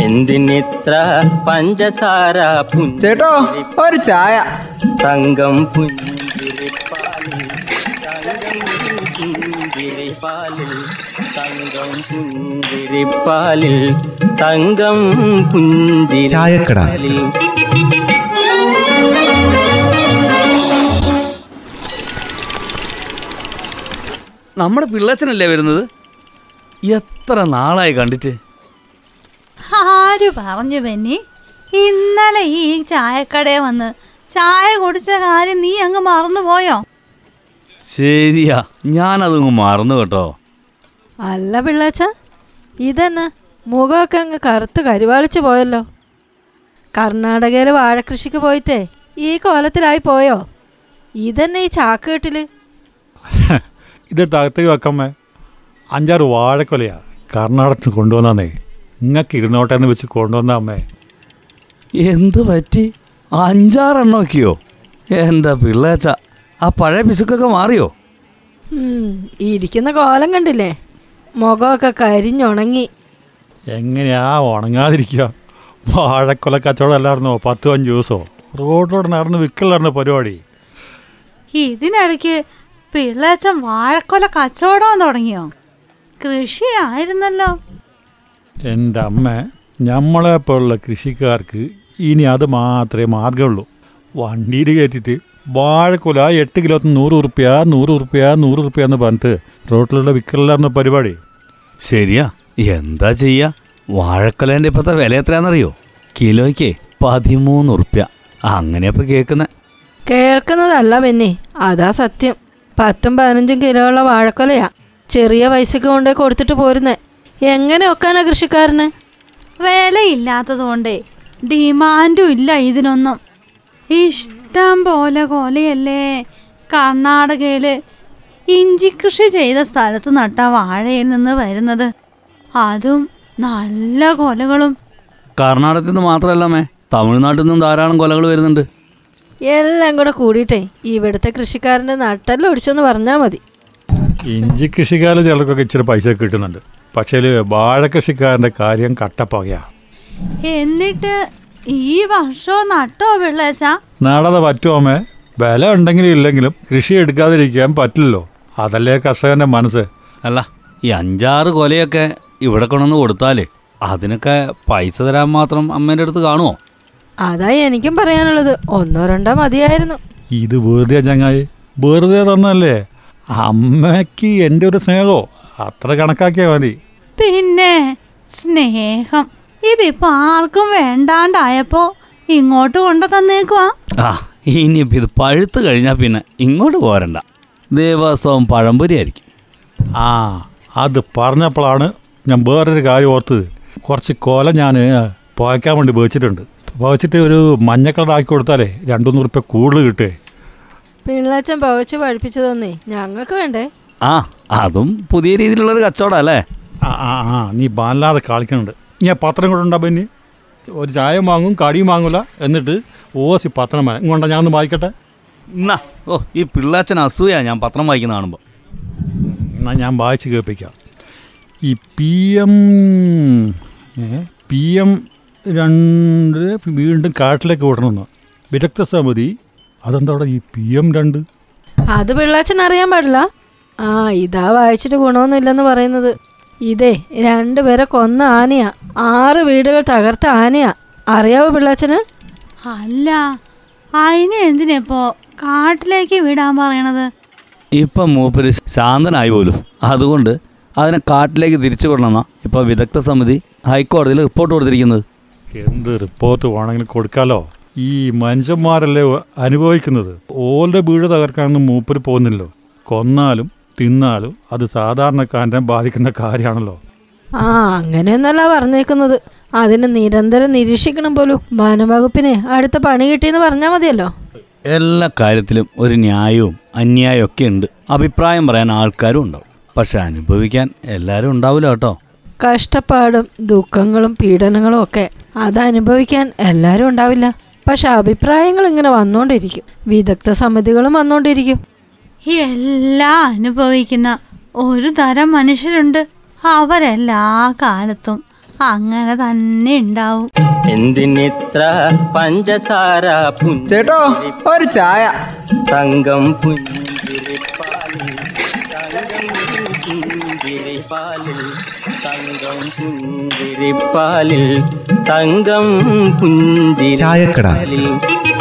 എന്തിനിത്ര പഞ്ചസാര ചേട്ടോ ഒരു ചായ തങ്കം പുഞ്ചിരിപ്പാലിൽ തങ്കം പുഞ്ചിരിപ്പാലിൽ തങ്കം പുഞ്ചിരിപ്പാലിൽ തങ്കം ചായക്കട. പുഞ്ചിരിപ്പാലിൽ നമ്മുടെ പിള്ളച്ചനല്ലേ വരുന്നത് എത്ര നാളായി കണ്ടിട്ട് ആര് പറഞ്ഞു ബെന്നി ഇന്നലെ ഈ ചായക്കടയിൽ വന്ന് ചായ കുടിച്ച കാര്യം നീ അങ്ങ് മറന്നുപോയോ ശരിയാ ഞാനതങ്ങ് മറന്നു കേട്ടോ അല്ല പിള്ളാച്ച ഇതെന്നാ മുഖമൊക്കെ അങ്ങ് കറുത്ത് കരുവാളിച്ച് പോയല്ലോ കർണാടകയിൽ വാഴക്കൃഷിക്ക് പോയിട്ടേ ഈ കോലത്തിലായി പോയോ ഇതന്നെ ഈ ചാക്കുകെട്ടില് ഇതെടുത്ത് അകത്തേക്ക് വെക്കമ്മേ അഞ്ചാറ് വാഴക്കൊലയാ കർണാടകത്തിൽ കൊണ്ടുവന്നേ ഇങ്ങക്ക് ഇരുന്നോട്ടെ എന്ന് വെച്ച് കൊണ്ടുവന്ന അമ്മേ എന്ത് പറ്റി അഞ്ചാറെണ്ണമൊക്കെയോ എന്താ പിള്ളേച്ച ആ പഴയ പിശുക്കൊക്കെ മാറിയോ ഉം, ഈ ഇരിക്കുന്ന കോലം കണ്ടില്ലേ മുഖമൊക്കെ കരിഞ്ഞുണങ്ങി എങ്ങനെയാ ഉണങ്ങാതിരിക്കുക വാഴക്കൊല കച്ചവടം അല്ലായിരുന്നോ പത്തും അഞ്ച് ദിവസമോ റോഡിലൂടെ നടന്ന് വിക്കലായിരുന്നു പരിപാടി ഇതിനിടയ്ക്ക് പിള്ളേച്ചൻ വാഴക്കൊല കച്ചവടം തുടങ്ങിയോ കൃഷിയായിരുന്നല്ലോ എൻ്റെ അമ്മ നമ്മളെപ്പോലുള്ള കൃഷിക്കാർക്ക് ഇനി അത് മാത്രമേ മാർഗമുള്ളൂ വണ്ടിയിൽ കയറ്റിയിട്ട് വാഴക്കൊല എട്ട് കിലോ നൂറ് ഉറുപ്പ്യ നൂറ് ഉറുപ്പ്യ നൂറ് ഉറുപ്പ്യ എന്ന് പറഞ്ഞിട്ട് റോട്ടിലുള്ള വിക്കലായിരുന്നു പരിപാടി ശരിയാ എന്താ ചെയ്യാ വാഴക്കൊലേൻ്റെ ഇപ്പോഴത്തെ വില എത്രയാണെന്നറിയോ കിലോയ്ക്ക് പതിമൂന്ന് ഉറുപ്യ അങ്ങനെയപ്പോ കേൾക്കുന്നെ കേൾക്കുന്നതല്ല പിന്നെ അതാ സത്യം പത്തും പതിനഞ്ചും കിലോ ഉള്ള വാഴക്കൊലയാ ചെറിയ പൈസക്ക് കൊണ്ടേ കൊടുത്തിട്ട് പോരുന്നേ എങ്ങനെ ഒക്കാനാ കൃഷിക്കാരന് വിലയില്ലാത്തത് കൊണ്ടേ ഡിമാൻഡും ഇല്ല ഇതിനൊന്നും ഇഷ്ടം പോലെ കൊലയല്ലേ കർണാടകയില് ഇഞ്ചി കൃഷി ചെയ്ത സ്ഥലത്ത് നട്ട വാഴയിൽ നിന്ന് വരുന്നത് അതും നല്ല കൊലകളും കർണാടകത്തിൽ നിന്ന് മാത്രമല്ലമ്മേ തമിഴ്നാട്ടിൽ നിന്നും ധാരാളം കൊലകൾ വരുന്നുണ്ട് എല്ലാം കൂടെ കൂടിയിട്ടേ ഇവിടുത്തെ കൃഷിക്കാരൻ്റെ നട്ടെല്ലാം ഒടിച്ചെന്ന് പറഞ്ഞാൽ മതി ഇഞ്ചി കൃഷിക്കാരിൽ ചിലർക്കൊക്കെ ഇച്ചിരി പൈസ കിട്ടുന്നുണ്ട് പക്ഷേ വാഴ കൃഷിക്കാരൻ്റെ കാര്യം കട്ടപ്പകയാ എന്നിട്ട് ഈ വർഷവും നട്ടോ പിള്ളേച്ചാ നാളെ പറ്റുമേ വില ഉണ്ടെങ്കിലും ഇല്ലെങ്കിലും കൃഷി എടുക്കാതിരിക്കാൻ പറ്റില്ലല്ലോ അതല്ലേ കർഷകന്റെ മനസ്സ് അല്ല ഈ അഞ്ചാറ് കൊലയൊക്കെ ഇവിടെ കൊണ്ടുവന്ന് കൊടുത്താലേ അതിനൊക്കെ പൈസ തരാൻ മാത്രം അമ്മേൻ്റെ അടുത്ത് കാണുമോ അതാ എനിക്കും പറയാനുള്ളത് ഒന്നോ രണ്ടോ മതിയായിരുന്നു ഇത് വെറുതെ ചങ്ങായി വെറുതെ തന്നല്ലേ അമ്മയ്ക്ക് എൻ്റെ ഒരു സ്നേഹമോ അത്ര കണക്കാക്കിയാൽ മതി പിന്നെ സ്നേഹം ഇതിപ്പോ ആർക്കും വേണ്ടാണ്ടായപ്പോ ഇങ്ങോട്ട് കൊണ്ടു തന്നേക്കുവാ ആ ഇനിയിപ്പോൾ ഇത് പഴുത്ത് കഴിഞ്ഞാൽ പിന്നെ ഇങ്ങോട്ട് പോരണ്ട ദേവസ്വം പഴംപൊരി ആയിരിക്കും ആ അത് പറഞ്ഞപ്പോഴാണ് ഞാൻ വേറൊരു കാര്യം ഓർത്തത് കുറച്ച് കൊല ഞാൻ പുകയ്ക്കാൻ വേണ്ടി വേച്ചിട്ടുണ്ട് പുകച്ചിട്ട് ഒരു മഞ്ഞ കളർ ആക്കി കൊടുത്താലേ രണ്ടു ഉറുപ്പ്യ കൂടുതൽ കിട്ടേ പിള്ളച്ചൻ പവച്ച് പഴിപ്പിച്ചതൊന്നേ ഞങ്ങൾക്ക് വേണ്ടേ ആ അതും പുതിയ രീതിയിലുള്ളൊരു കച്ചവടം അല്ലേ ആ ആ ആ നീ വല്ലാതെ കളിക്കുന്നുണ്ട് ഞാൻ പത്രം കൊണ്ടുണ്ടാ പിന്നെ ഒരു ചായ വാങ്ങും കടിയും വാങ്ങൂല എന്നിട്ട് ഓസി പത്രം വാങ്ങും ഇങ്ങോട്ടാ ഞാൻ ഒന്ന് വായിക്കട്ടെ എന്നാ ഓ ഈ പിള്ളാച്ചൻ അസൂയ ഞാൻ പത്രം വായിക്കുന്ന കാണുമ്പോൾ എന്നാൽ ഞാൻ വായിച്ച് കേൾപ്പിക്കാം ഈ പി എം പി എം രണ്ട് വീണ്ടും കാട്ടിലേക്ക് വിടണമെന്ന് വിദഗ്ധ സമിതി അതെന്താ അവിടെ ഈ പി എം രണ്ട് അത് പിള്ളച്ചൻ അറിയാൻ പാടില്ല ആ ഇതാ വായിച്ചിട്ട് ഗുണമൊന്നുമില്ലെന്ന് പറയുന്നത് ഇതേ രണ്ടുപേരെ കൊന്ന ആനയാ ആറ് വീടുകൾ തകർത്ത ആനയാ അറിയാവോ പിള്ളച്ചന് അല്ല അതിനെ എന്തിനിപ്പോ കാട്ടിലേക്ക് വിടാൻ പറയണത് ഇപ്പം മൂപ്പര് ശാന്തനായി പോലും അതുകൊണ്ട് അതിനെ കാട്ടിലേക്ക് തിരിച്ചു വിടണമെന്നാ ഇപ്പം വിദഗ്ധ സമിതി ഹൈക്കോടതിയിൽ റിപ്പോർട്ട് കൊടുത്തിരിക്കുന്നത് എന്ത് റിപ്പോർട്ട് വേണമെങ്കിലും കൊടുക്കാലോ ഈ മനുഷ്യന്മാരല്ലേ അനുഭവിക്കുന്നത് ഓളുടെ വീട് തകർക്കാനൊന്നും മൂപ്പര് പോകുന്നില്ലല്ലോ കൊന്നാലും തിന്നാലും അത് സാധാരണക്കാരനെ ബാധിക്കുന്ന കാര്യമാണല്ലോ ആ അങ്ങനെയൊന്നല്ല പറഞ്ഞേക്കുന്നത് അതിന് നിരന്തരം നിരീക്ഷിക്കണം പോലും വനവകുപ്പിനെ അടുത്ത പണി കിട്ടിയെന്ന് പറഞ്ഞാൽ മതിയല്ലോ എല്ലാ കാര്യത്തിലും ഒരു ന്യായവും അന്യായവും ഒക്കെ ഉണ്ട് അഭിപ്രായം പറയാൻ ആൾക്കാരും ഉണ്ടാവും പക്ഷെ അനുഭവിക്കാൻ എല്ലാവരും ഉണ്ടാവില്ല കേട്ടോ കഷ്ടപ്പാടും ദുഃഖങ്ങളും പീഡനങ്ങളും ഒക്കെ അത് അനുഭവിക്കാൻ എല്ലാവരും ഉണ്ടാവില്ല പക്ഷെ അഭിപ്രായങ്ങൾ ഇങ്ങനെ വന്നുകൊണ്ടിരിക്കും വിദഗ്ധ സമിതികളും വന്നുകൊണ്ടിരിക്കും എല്ലാം അനുഭവിക്കുന്ന ഒരു തരം മനുഷ്യരുണ്ട് അവരെല്ലാ കാലത്തും അങ്ങനെ തന്നെ ഉണ്ടാവും എന്തിനിത്ര പഞ്ചസാര ചേട്ടോ ഒരു ചായ തങ്കം പുഞ്ചിരിപ്പാലിൽ തങ്കം പുഞ്ചിരിപ്പാലിൽ തങ്കം പുഞ്ചിരിപ്പാലിൽ തങ്കം ചായക്കട. പുഞ്ചിരിപ്പാലിൽ